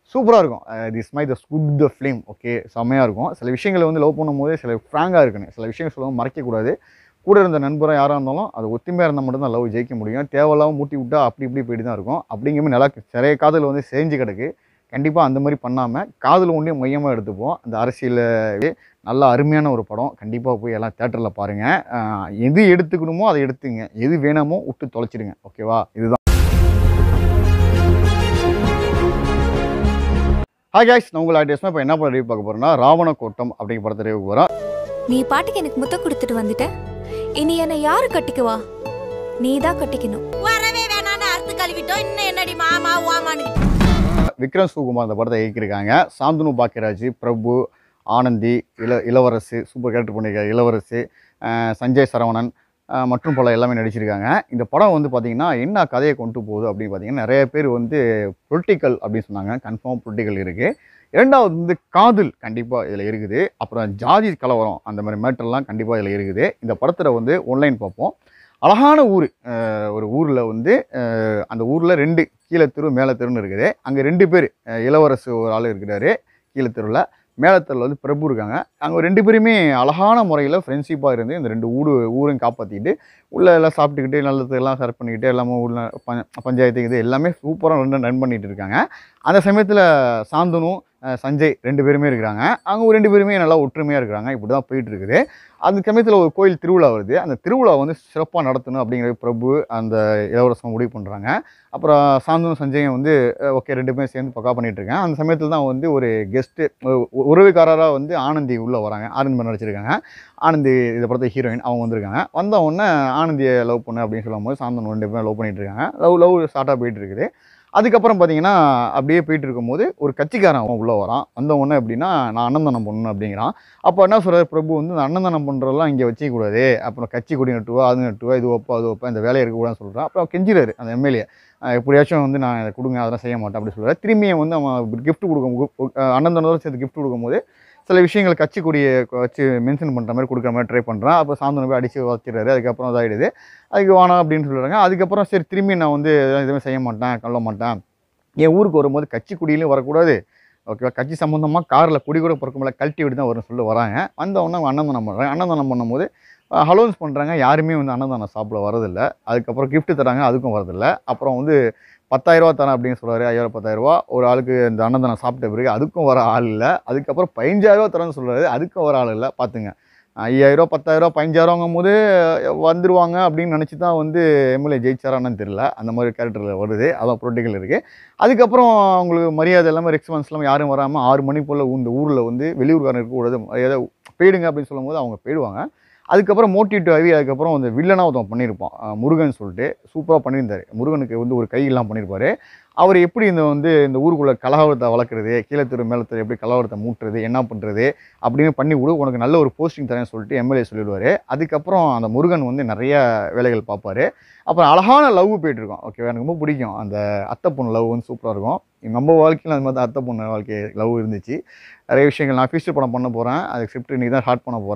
சூப்பராக இருக்கும் this my the good the film okay செம்மையாக இருக்கும் சில விஷயங்களை வந்து லவ் பண்ணும்போது சில ஃப்ராங்காக இருக்கணும் சில விஷயங்கள் சொல்லவும் மறைக்கக்கூடாது கூட இருந்த நண்பராக யாராக இருந்தாலும் அது ஒத்துமையாக இருந்தால் மட்டும்தான் லவ் ஜெயிக்க முடியும் தேவையில்லாமல் மூட்டி விட்டா அப்படி இப்படி போயிட்டு தான் இருக்கும் அப்படிங்கும்போது நல்லா நிறைய காதல் வந்து செஞ்சு கிடக்கு கண்டிப்பாக அந்த மாதிரி பண்ணாமல் காதல் ஒன்றே மையமாக எடுத்துப்போம் அந்த அரசியல் நல்ல அருமையான ஒரு படம் கண்டிப்பாக போய் எல்லாம் தேட்டரில் பாருங்கள் எது எடுத்துக்கணுமோ அதை எடுத்துங்க எது வேணாமோ விட்டு தொலைச்சிடுங்க ஓகேவா இதுதான் ஹாய் guys நான் உங்களை ஆர்டிஸ்மா இப்போ என்ன படம் ரிவ்யூ பார்க்க போகிறேன்னா ராவண கோட்டம் அப்படிங்கிற படத்தை ரிவ்யூ போகிறோம் நீ பாட்டுக்கு எனக்கு முத்தம் கொடுத்துட்டு வந்துட்ட இனி என்னை யாரு கட்டிக்குவா நீ தான் கட்டிக்கணும் வரவே வேணான்னு அறுத்து கழுவிட்டோம் இன்னும் என்னடி மாமா ஓமான்னு விக்ரம் சுகுமார் அந்த படத்தை இயக்கியிருக்காங்க சாந்தனு பாக்கியராஜ் பிரபு ஆனந்தி இள இளவரசு சூப்பர் கேரக்டர் பண்ணியிருக்காரு இளவரசு அஹ் சஞ்சய் சரவணன் அஹ் மற்றும் பல எல்லாமே நடிச்சிருக்காங்க இந்த படம் வந்து பார்த்திங்கன்னா என்ன கதையை கொண்டு போகுது அப்படின்னு பார்த்தீங்கன்னா நிறைய பேர் வந்து பொலிட்டிக்கல் அப்படின்னு சொன்னாங்க கன்ஃபார்ம் பொலிட்டிக்கல் இருக்குது இரண்டாவது வந்து காதல் கண்டிப்பாக இதில் இருக்குது அப்புறம் ஜாதி கலவரம் அந்த மாதிரி மேட்டர்லாம் கண்டிப்பாக இதில் இருக்குது இந்த படத்தில் வந்து ஒன்லைன் பார்ப்போம் அழகான ஊர் அஹ் ஒரு ஊரில் வந்து அஹ் அந்த ஊரில் ரெண்டு கீழே தெரு மேலே தெருன்னு இருக்குது அங்கே ரெண்டு பேர் அஹ் இளவரசு ஒரு ஆள் இருக்கிறாரு கீழே தெருவில் மேலே தெருவில் வந்து பிரபு இருக்காங்க அங்கே ரெண்டு பேருமே அழகான முறையில் ஃப்ரெண்ட்ஷிப்பாக இருந்து இந்த ரெண்டு ஊடு ஊரையும் காப்பாற்றிக்கிட்டு உள்ளே எல்லாம் சாப்பிட்டுக்கிட்டு நல்லது எல்லாம் ஷேர் பண்ணிக்கிட்டு எல்லாமே உள்ள ப பஞ்சாயத்து இது எல்லாமே சூப்பராக ரெண்டு ரன் பண்ணிட்டு இருக்காங்க அந்த சமயத்தில் சாந்தனு அஹ் சஞ்சய் ரெண்டு பேருமே இருக்கிறாங்க அவங்க ரெண்டு பேருமே நல்லா ஒற்றுமையாக இருக்கிறாங்க இப்படி தான் போயிட்டு இருக்குது அந்த சமயத்தில் ஒரு கோயில் திருவிழா வருது அந்த திருவிழா வந்து சிறப்பாக நடத்தணும் அப்படிங்கிற பிரபு அந்த இளவரசம் முடிவு பண்ணுறாங்க அப்புறம் சாந்தனு சஞ்சயும் வந்து ஓகே ரெண்டு பேரும் சேர்ந்து பக்கா பண்ணிட்டு இருக்காங்க அந்த சமயத்தில் தான் வந்து ஒரு கெஸ்ட்டு உறவுக்காரராக வந்து ஆனந்தி உள்ளே வராங்க ஆனந்தி நடிச்சிருக்காங்க ஆனந்தி இந்த படத்தை ஹீரோயின் அவங்க வந்திருக்காங்க வந்த உடனே ஆனந்தியை லவ் பண்ணு அப்படின்னு சொல்லும்போது சாந்தனு ரெண்டு பேரும் லவ் பண்ணிட்டு இருக்காங்க லவ் லவ் ஸ்டார்ட்டாக போயிட்டு இருக்குது அதுக்கப்புறம் பார்த்தீங்கன்னா அப்படியே போயிட்டு இருக்கும்போது ஒரு கட்சிக்காரன் அவன் உள்ளே வரான் வந்த உடனே அப்படின்னா நான் அன்னதானம் பண்ணணும் அப்படிங்கிறான் அப்போ என்ன சொல்கிறார் பிரபு வந்து இந்த அன்னதானம் பண்ணுறதெல்லாம் இங்கே வச்சிக்கூடாது அப்புறம் கட்சி கொடி நட்டுவா அது நட்டுவா இது வைப்பா அது வைப்பா இந்த வேலையை இருக்கக்கூடாதுன்னு சொல்கிறான் அப்புறம் கெஞ்சிறாரு அந்த எம்எல்ஏ எப்படியாச்சும் வந்து நான் இதை கொடுங்க அதெல்லாம் செய்ய மாட்டேன் அப்படி சொல்கிறார் திரும்பியும் வந்து அவன் கிஃப்ட் கொடுக்கும் அன்னதானத்தோட சேர்த்து கிஃப்ட் கொடுக்கும்போது சில விஷயங்கள் கட்சி கொடியை வச்சு மென்ஷன் பண்ணுற மாதிரி கொடுக்குற மாதிரி ட்ரை பண்ணுறான் அப்போ சாந்தனை போய் அடித்து வச்சிடுறாரு அதுக்கப்புறம் இதாகிடுது அதுக்கு வேணாம் அப்படின்னு சொல்கிறாங்க அதுக்கப்புறம் சரி திரும்பி நான் வந்து எதுவுமே செய்ய மாட்டேன் கொல்ல மாட்டேன் என் ஊருக்கு வரும்போது கட்சி குடியிலையும் வரக்கூடாது ஓகேவா கட்சி சம்மந்தமாக காரில் குடி கூட பிறக்கும்போது கழட்டி விட்டு தான் வரும்னு சொல்லி வராங்க வந்த உடனே அவங்க அன்னதானம் பண்ணுறாங்க அன்னதானம் பண்ணும்போது ஹலோன்ஸ் பண்ணுறாங்க யாருமே வந்து அன்னதானம் சாப்பிட வரதில்லை அதுக்கப்புறம் gift தராங்க அதுக்கும் வரதில்லை அப்புறம் வந்து பத்தாயிரரூவா தரேன் அப்படின்னு சொல்கிறாரு ஐயாயிரம் பத்தாயிரரூவா ஒரு ஆளுக்கு இந்த அன்னதானம் சாப்பிட்ட பிறகு அதுக்கும் வர ஆள் இல்லை அதுக்கப்புறம் பதினஞ்சாயிரரூவா தரேன்னு சொல்கிறாரு அதுக்கும் வர ஆள் இல்லை பார்த்துங்க ஐயாயிரம் பத்தாயிரம் பதினஞ்சாயிரங்கும் போது வந்துருவாங்க அப்படின்னு நினச்சி தான் வந்து எம்எல்ஏ ஜெயிச்சாரான்னு தெரியல அந்த மாதிரி கேரக்டரில் வருது அதான் பொலிட்டிக்கல் இருக்குது அதுக்கப்புறம் அவங்களுக்கு மரியாதை எல்லாமே ரெஸ்பான்ஸ் இல்லாமல் யாரும் வராமல் ஆறு மணி போல் இந்த ஊரில் வந்து வெளியூர்காரன் இருக்கக்கூடாது மரியாதை போயிடுங்க அப்படின்னு சொல்லும்போது அவங்க போயிடுவாங்க அதுக்கப்புறம் மோட்டிவேட் ஆகி அதுக்கப்புறம் அந்த வில்லனாக ஒருத்தன் பண்ணியிருப்பான் அஹ் முருகன் சொல்லிட்டு சூப்பராக பண்ணியிருந்தார் முருகனுக்கு வந்து ஒரு கையெல்லாம் பண்ணியிருப்பாரு அவர் எப்படி இந்த வந்து இந்த ஊருக்குள்ளே கலவரத்தை வளர்க்குறது கீழத்தெரு மேலத்தெரு எப்படி கலவரத்தை மூட்டுறது என்ன பண்ணுறது அப்படின்னு பண்ணி விடு உனக்கு நல்ல ஒரு போஸ்டிங் தரேன்னு சொல்லிட்டு எம்எல்ஏ சொல்லிடுவார் அதுக்கப்புறம் அந்த முருகன் வந்து நிறைய வேலைகள் பார்ப்பாரு அப்புறம் அழகான லவ் போயிட்டு இருக்கோம் ஓகேவா எனக்கு ரொம்ப பிடிக்கும் அந்த அத்தை பொண்ணு லவ் வந்து சூப்பராக இருக்கும் நம்ம வாழ்க்கையில் அந்த மாதிரி தான் அத்தை பொண்ணு வாழ்க்கை லவ் இருந்துச்சு நிறைய விஷயங்கள் நான் ஃபியூச்சர் படம் பண்ண போகிறேன் அது ஸ்கிரிப்ட் இன்றைக்கி தான் ஸ்டார்ட் பண்ண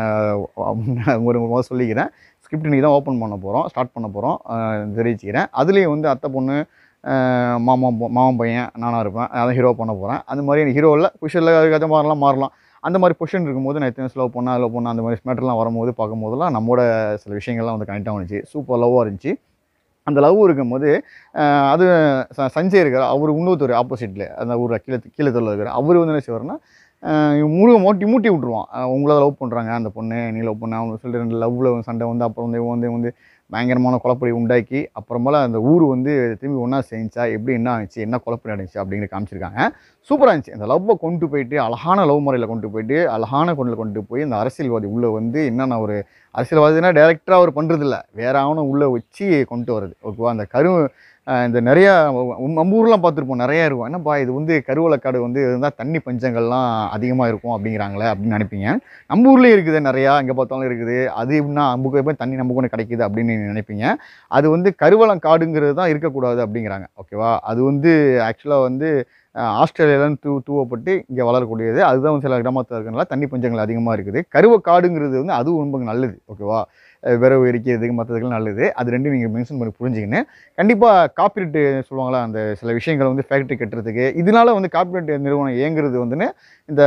போகிறேன் ஒரு முதல் சொல்லிக்கிறேன் ஸ்கிரிப்ட் இன்றைக்கி தான் ஓப்பன் பண்ண போகிறோம் ஸ்டார்ட் பண்ண போகிறோம் தெரிவிச்சுக்கிறேன் அதுலேயும் வந்து அத்தை பொண்ணு அஹ் மாமா பொ- மாமன் பையன் நானாக இருப்பேன் அதான் ஹீரோ பண்ண போகிறேன் அந்த மாதிரி எனக்கு ஹீரோவில் குஷனில் அதுக்காக மாறலாம் மாறலாம் அந்த மாதிரி பொசிஷன் இருக்கும்போது நான் எத்தனை லவ் பண்ணேன் லவ் பண்ணேன் அந்த மாதிரி மேட்டர்லாம் வரும்போது பார்க்கும்போதெல்லாம் நம்மளோட சில விஷயங்கள்லாம் வந்து கனெக்ட் ஆகிச்சு சூப்பர் லவ்வாக இருந்துச்சு அந்த லவ் இருக்கும்போது அஹ் அது ச- சஞ்சய் இருக்கார் அவர் இன்னொருத்தர் ஆப்போசிட்டில் அந்த ஊரில் கீழே கீழே தொழில் இருக்கார் அவர் வந்து என்ன செய்வார்னா முருக மோட்டி மூட்டி விட்ருவான் அஹ் உங்களை லவ் பண்ணுறாங்க அந்த பொண்ணு நீ லவ் பண்ண அவங்க சொல்லிட்டு ரெண்டு லவ்வில் சண்டை வந்து அப்புறம் வந்து இவன் வந்து வந்து பயங்கரமான குழப்படி உண்டாக்கி அப்புறமேல அந்த ஊர் வந்து திரும்பி ஒன்றா செஞ்சா எப்படி என்ன ஆச்சு என்ன குழப்படி நடந்துச்சு அப்படிங்கிற காமிச்சிருக்காங்க சூப்பராக இருந்துச்சு அந்த லவ்வை கொண்டு போயிட்டு அழகான லவ் முறையில் கொண்டு போயிட்டு அழகான கொண்டு கொண்டு போய் இந்த அரசியல்வாதி உள்ளே வந்து என்னென்ன ஒரு அரசியல்வாதினா டேரெக்டாக அவர் பண்ணுறதில்ல வேற அவனை உள்ளே வச்சு கொண்டு வருது ஓகேவா அந்த கரு அஹ் இந்த நிறையா உம் நம்ம ஊர்லாம் பார்த்துருப்போம் நிறையா இருக்கும் என்னப்பா இது வந்து கருவலக்காடு வந்து இருந்தால் தண்ணி பஞ்சங்கள்லாம் அதிகமாக இருக்கும் அப்படிங்கிறாங்களே அப்படின்னு நினைப்பீங்க நம்ம ஊர்லேயும் இருக்குது நிறையா எங்கே பார்த்தாலும் இருக்குது அது எப்படின்னா நமக்கு போய் தண்ணி நமக்கு ஒன்று கிடைக்குது அப்படின்னு நீங்க நினைப்பீங்க அது வந்து கருவளம் காடுங்கிறது தான் இருக்கக்கூடாது அப்படிங்கிறாங்க ஓகேவா அது வந்து ஆக்சுவலாக வந்து அஹ் ஆஸ்திரேலியாவிலேருந்து தூ தூவப்பட்டு இங்கே வளரக்கூடியது அதுதான் வந்து சில கிராமத்தில் இருக்கிறனால தண்ணி பஞ்சங்கள் அதிகமாக இருக்குது கருவக்காடுங்கிறது வந்து அதுவும் ரொம்ப நல்லது ஓகேவா அஹ் விரவு எரிக்கிறதுக்கு மற்றதுக்கு நல்லது அது ரெண்டும் நீங்கள் மென்ஷன் பண்ணி புரிஞ்சுக்கின்னு கண்டிப்பாக காப்பீட்டு சொல்லுவாங்களா அந்த சில விஷயங்களை வந்து ஃபேக்ட்ரி கட்டுறதுக்கு இதனால வந்து காப்பீட்டு நிறுவனம் இயங்குறது வந்துன்னு இந்த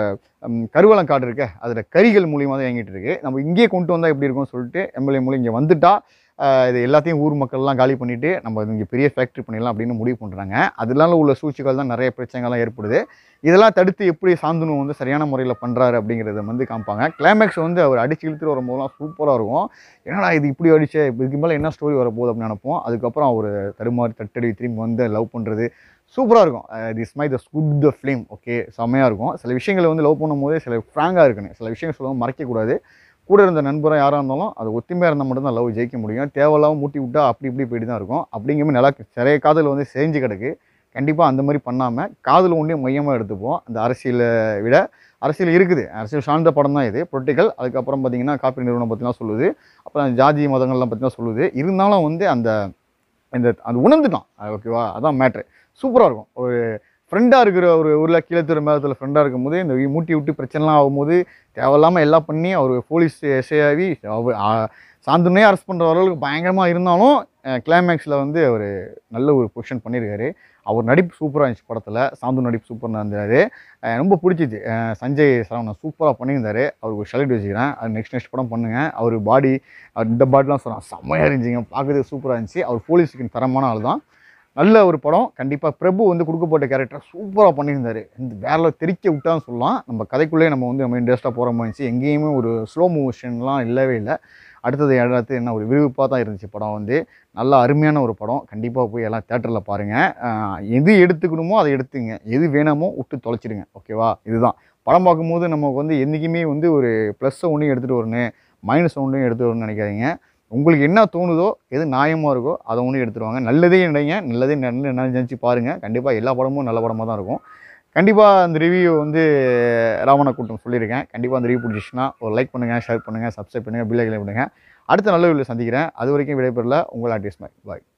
ம், கருவளங்காடு இருக்க அதில் கரிகள் மூலியமாக தான் இயங்கிட்டு இருக்கு நம்ம இங்கேயே கொண்டு வந்தால் எப்படி இருக்கும்னு சொல்லிட்டு எம்எல்ஏ மூலம் இங்கே வந்துட்டா ஆஹ், இது எல்லாத்தையும் ஊர் மக்கள்லாம் காலி பண்ணிட்டு நம்ம இங்கே பெரிய ஃபேக்ட்ரி பண்ணிடலாம் அப்படின்னு முடிவு பண்ணுறாங்க அதனால உள்ள சூழ்ச்சிகள் தான் நிறைய பிரச்சனைகள்லாம் ஏற்படுது இதெல்லாம் தடுத்து எப்படி சாந்தனு வந்து சரியான முறையில் பண்ணுறாரு அப்படிங்கிறத வந்து காமிப்பாங்க கிளைமேக்ஸ் வந்து அவர் அடிச்சு இழுத்துட்டு வரும்போதெல்லாம் சூப்பராக இருக்கும் என்னடா இது இப்படி அடிச்சே இதுக்கு மேலே என்ன ஸ்டோரி வரப்போகுது அப்படின்னு நினைப்போம் அதுக்கப்புறம் அவர் தடுமாறி தட்டடி திரும்பி வந்து லவ் பண்ணுறது சூப்பராக இருக்கும் திஸ் மை த ஸ்குட் த ஃபிலிம் ஓகே செம்மையாக இருக்கும் சில விஷயங்களை வந்து லவ் பண்ணும்போது சில ஃப்ராங்காக இருக்கணும் சில விஷயங்கள் சொல்லுவோம் மறைக்கக்கூடாது கூட இருந்த நண்பராக யாராக இருந்தாலும் அது ஒத்துமையாக இருந்தால் மட்டும்தான் லவ் ஜெயிக்க முடியும் தேவையில்லாமல் மூட்டி விட்டா அப்படி இப்படி போயிட்டு தான் இருக்கும் அப்படிங்கும்போது நல்லா நிறைய காதல் வந்து செஞ்சு கிடக்கு கண்டிப்பாக அந்த மாதிரி பண்ணாமல் காதல் ஒன்றையும் மையமாக எடுத்துப்போம் அந்த அரசியலை விட அரசியல் இருக்குது அரசியல் சார்ந்த படம் தான் இது பொலிட்டிக்கல் அதுக்கப்புறம் பார்த்தீங்கன்னா காப்பீடு நிறுவனம் பற்றிலாம் சொல்லுது அப்புறம் ஜாதி மதங்கள்லாம் பற்றிலாம் சொல்லுது இருந்தாலும் வந்து அந்த இந்த அது உணர்ந்துட்டான் ஓகேவா அதான் மேட்ரு சூப்பராக இருக்கும் ஒரு ஃப்ரெண்டாக இருக்கிற ஒரு ஊரில் கீழத்தூர் மேலத்தில் ஃப்ரெண்டாக இருக்கும்போது இந்த மூட்டி விட்டு பிரச்சனைலாம் ஆகும்போது தேவையில்லாமல் எல்லாம் பண்ணி அவர் போலீஸ் எஸ்ஐ ஆகி சாந்தனே அரெஸ்ட் பண்ணுற அளவுக்கு பயங்கரமாக இருந்தாலும் கிளைமேக்ஸில் வந்து அவர் நல்ல ஒரு பொசிஷன் பண்ணியிருக்காரு அவர் நடிப்பு சூப்பராக இருந்துச்சு படத்தில் சாந்து நடிப்பு சூப்பராக இருந்தார் ரொம்ப பிடிச்சிச்சு அஹ் சஞ்சய் சரவணன் சூப்பராக பண்ணியிருந்தாரு அவருக்கு ஒரு ஷெலட் வச்சுக்கிறேன் அது நெக்ஸ்ட் நெக்ஸ்ட் படம் பண்ணுங்கள் அவர் பாடி இந்த பாடிலாம் சொன்னான் செம்மையாக இருந்துச்சுங்க பார்க்கறதுக்கு சூப்பராக இருந்துச்சு அவர் போலீஸுக்கு தரமான ஆள் தான் நல்ல ஒரு படம் கண்டிப்பாக பிரபு வந்து கொடுக்கப்பட்ட கேரக்டர் சூப்பராக பண்ணியிருந்தாரு இந்த வேற தெரிக்க விட்டான்னு சொல்லலாம் நம்ம கதைக்குள்ளே நம்ம வந்து நம்ம இன்ட்ரெஸ்ட்டாக போகிற மாதிரி இருந்துச்சு எங்கேயுமே ஒரு ஸ்லோ மூஷன்லாம் இல்லவே இல்லை அடுத்தது அடுத்து என்ன ஒரு விறுவிறுப்பாக தான் இருந்துச்சு படம் வந்து நல்ல அருமையான ஒரு படம் கண்டிப்பாக போய் எல்லாம் தேட்டரில் பாருங்கள் எது எடுத்துக்கணுமோ அதை எடுத்துங்க எது வேணாமோ விட்டு தொலைச்சிடுங்க ஓகேவா இதுதான் படம் பார்க்கும்போது நமக்கு வந்து என்றைக்குமே வந்து ஒரு ப்ளஸ்ஸை ஒன்றையும் எடுத்துகிட்டு வரணும் மைனஸ் ஒன்றையும் எடுத்துகிட்டு வரணும்னு நினைக்காதீங்க உங்களுக்கு என்ன தோணுதோ எது நியாயமாக இருக்கோ அதை ஒன்று எடுத்துருவாங்க நல்லதே நினைங்க நல்லதே நல்ல நினைச்சு பாருங்கள் கண்டிப்பாக எல்லா படமும் நல்ல படமாக தான் இருக்கும் கண்டிப்பாக அந்த ரிவ்யூ வந்து ராவண கூட்டம் சொல்லியிருக்கேன் கண்டிப்பாக அந்த ரிவ்யூ பிடிச்சிச்சுன்னா ஒரு லைக் பண்ணுங்கள் ஷேர் பண்ணுங்கள் சப்ஸ்கிரைப் பண்ணுங்கள் பில்லை பண்ணுங்கள் அடுத்த நல்ல வீடியோ சந்திக்கிறேன் அது வரைக்கும் விடைபெறல உங்கள் ஆர்டிஸ்ட் பாய்